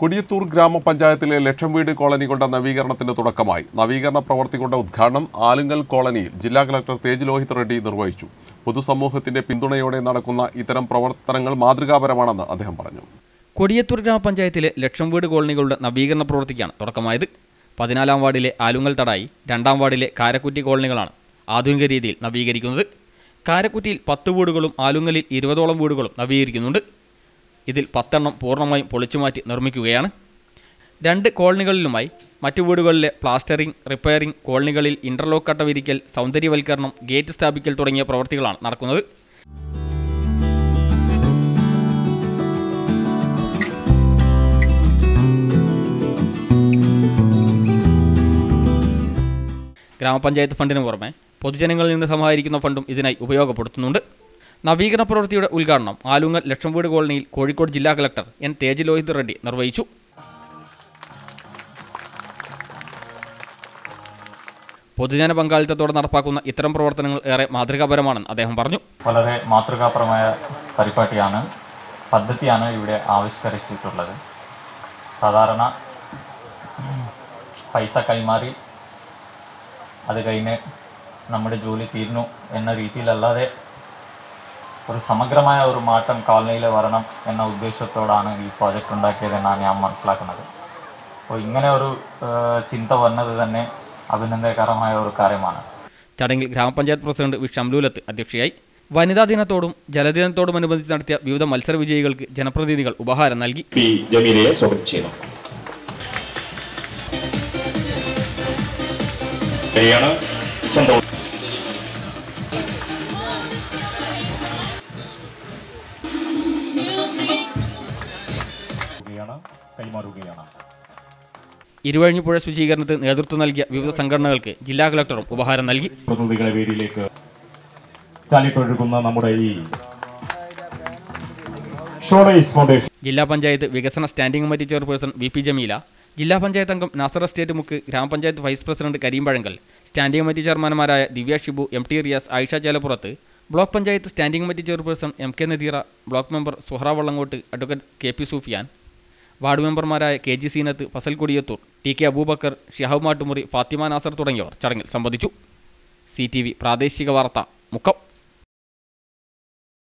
കൊടിയത്തൂർ ഗ്രാമപഞ്ചായത്തിലെ ലക്ഷം വീട് കോളനികളുടെ നവീകരണത്തിന് തുടക്കമായി നവീകരണ പ്രവർത്തികളുടെ ഉദ്ഘാടനം ആലുങ്കൽ കോളനിയിൽ ജില്ലാ കളക്ടർ തേജ് ലോഹിത് റെഡ്ഡി നിർവഹിച്ചു പൊതുസമൂഹത്തിന്റെ പിന്തുണയോടെ നടക്കുന്ന ഇത്തരം പ്രവർത്തനങ്ങൾ മാതൃകാപരമാണെന്ന് അദ്ദേഹം പറഞ്ഞു കൊടിയത്തൂർ ഗ്രാമപഞ്ചായത്തിലെ ലക്ഷം വീട് കോളനികളുടെ നവീകരണ പ്രവൃത്തിക്കാണ് തുടക്കമായത് പതിനാലാം വാർഡിലെ ആലുങ്ങൽ തടായി രണ്ടാം വാർഡിലെ കാരക്കുറ്റി കോളനികളാണ് ആധുനിക രീതിയിൽ നവീകരിക്കുന്നത് കാരക്കുറ്റിയിൽ പത്ത് വീടുകളും ആലുങ്ങലിൽ ഇരുപതോളം വീടുകളും നവീകരിക്കുന്നുണ്ട് ഇതിൽ പത്തെണ്ണം പൂർണ്ണമായും പൊളിച്ചുമാറ്റി നിർമ്മിക്കുകയാണ് രണ്ട് കോളനികളിലുമായി മറ്റു വീടുകളിലെ പ്ലാസ്റ്ററിംഗ് റിപ്പയറിംഗ് കോളനികളിൽ ഇന്റർലോക്ക് കട്ട വിരിക്കൽ സൗന്ദര്യവൽക്കരണം ഗേറ്റ് സ്ഥാപിക്കൽ തുടങ്ങിയ പ്രവൃത്തികളാണ് നടക്കുന്നത് ഗ്രാമപഞ്ചായത്ത് ഫണ്ടിന് പുറമെ പൊതുജനങ്ങളിൽ നിന്ന് സമാഹരിക്കുന്ന ഫണ്ടും ഇതിനായി ഉപയോഗപ്പെടുത്തുന്നുണ്ട് നവീകരണ പ്രവൃത്തിയുടെ ഉദ്ഘാടനം ആലുങ്ങൽ ലക്ഷം വീട് കോളനിയിൽ കോഴിക്കോട് ജില്ലാ കളക്ടർ എൻ തേജ് ലോഹിത് റെഡ്ഡി നിർവഹിച്ചു പൊതുജന പങ്കാളിത്തത്തോടെ നടപ്പാക്കുന്ന ഇത്തരം പ്രവർത്തനങ്ങൾ ഏറെ മാതൃകാപരമാണെന്ന് അദ്ദേഹം പറഞ്ഞു വളരെ മാതൃകാപരമായ പരിപാടിയാണ് പദ്ധതിയാണ് ഇവിടെ ആവിഷ്കരിച്ചിട്ടുള്ളത് സാധാരണ പൈസ കൈമാറി അത് കഴിഞ്ഞ് നമ്മുടെ ജോലി തീർന്നു എന്ന രീതിയിലല്ലാതെ ഒരു സമഗ്രമായ ഒരു മാറ്റം കോളനിയിൽ വരണം എന്ന ഉദ്ദേശത്തോടാണ് ഈ പ്രോജക്റ്റ് ഉണ്ടാക്കിയതെന്നാണ് ഞാൻ മനസ്സിലാക്കുന്നത് അപ്പോൾ ഇങ്ങനെ ഒരു ഏഹ്, ചിന്ത വന്നത് തന്നെ അഭിനന്ദകരമായ ഒരു കാര്യമാണ് ചടങ്ങിൽ ഗ്രാമപഞ്ചായത്ത് പ്രസിഡന്റ് വി ഷംലൂലത്ത് അധ്യക്ഷയായി വനിതാ ദിനത്തോടും ജലദിനത്തോടുമനുബന്ധിച്ച് നടത്തിയ വിവിധ മത്സര വിജയികൾക്ക് ജനപ്രതിനിധികൾ ഉപഹാരം നൽകി പി ജമീലയെ സ്വാഗതം ചെയ്യുന്നു ശരിയാണ് സന്തോഷം കൈമാറുകയാണ് ഇരുവഴിഞ്ഞുപുഴ ശുചീകരണത്തിന് നേതൃത്വം നൽകിയ വിവിധ സംഘടനകൾക്ക് ജില്ലാ കളക്ടറും ഉപഹാരം നൽകി പ്രതിനിധികളെ വേദിയിലേക്ക് ചാലിട്ടൊഴുകുന്ന നമ്മുടെ ഈ ഷോളേസ് ഫൗണ്ടേഷൻ ജില്ലാ പഞ്ചായത്ത് വികസന standing committee chairperson V P Jameela ജില്ലാ പഞ്ചായത്ത് അംഗം നാസർ എസ്റ്റേറ്റ് മുക്ക് ഗ്രാമപഞ്ചായത്ത് vice president Kareem Pazhankal standing committee ചെയർമാൻമാരായ Divya Shibu M T Riyas Ayisha Chelappurath block panchayat standing committee chairperson M K Nadeera block member Suhara Vallankott advocate K P Sufiyan ward മെമ്പർമാരായ K G Seenath Fazal Kodiyathur T K Aboobacker Shihab Mattumuri Fathima Nasar തുടങ്ങിയവർ ചടങ്ങിൽ സംബന്ധിച്ചു സി ടി വി പ്രാദേശിക വാർത്ത മുക്കം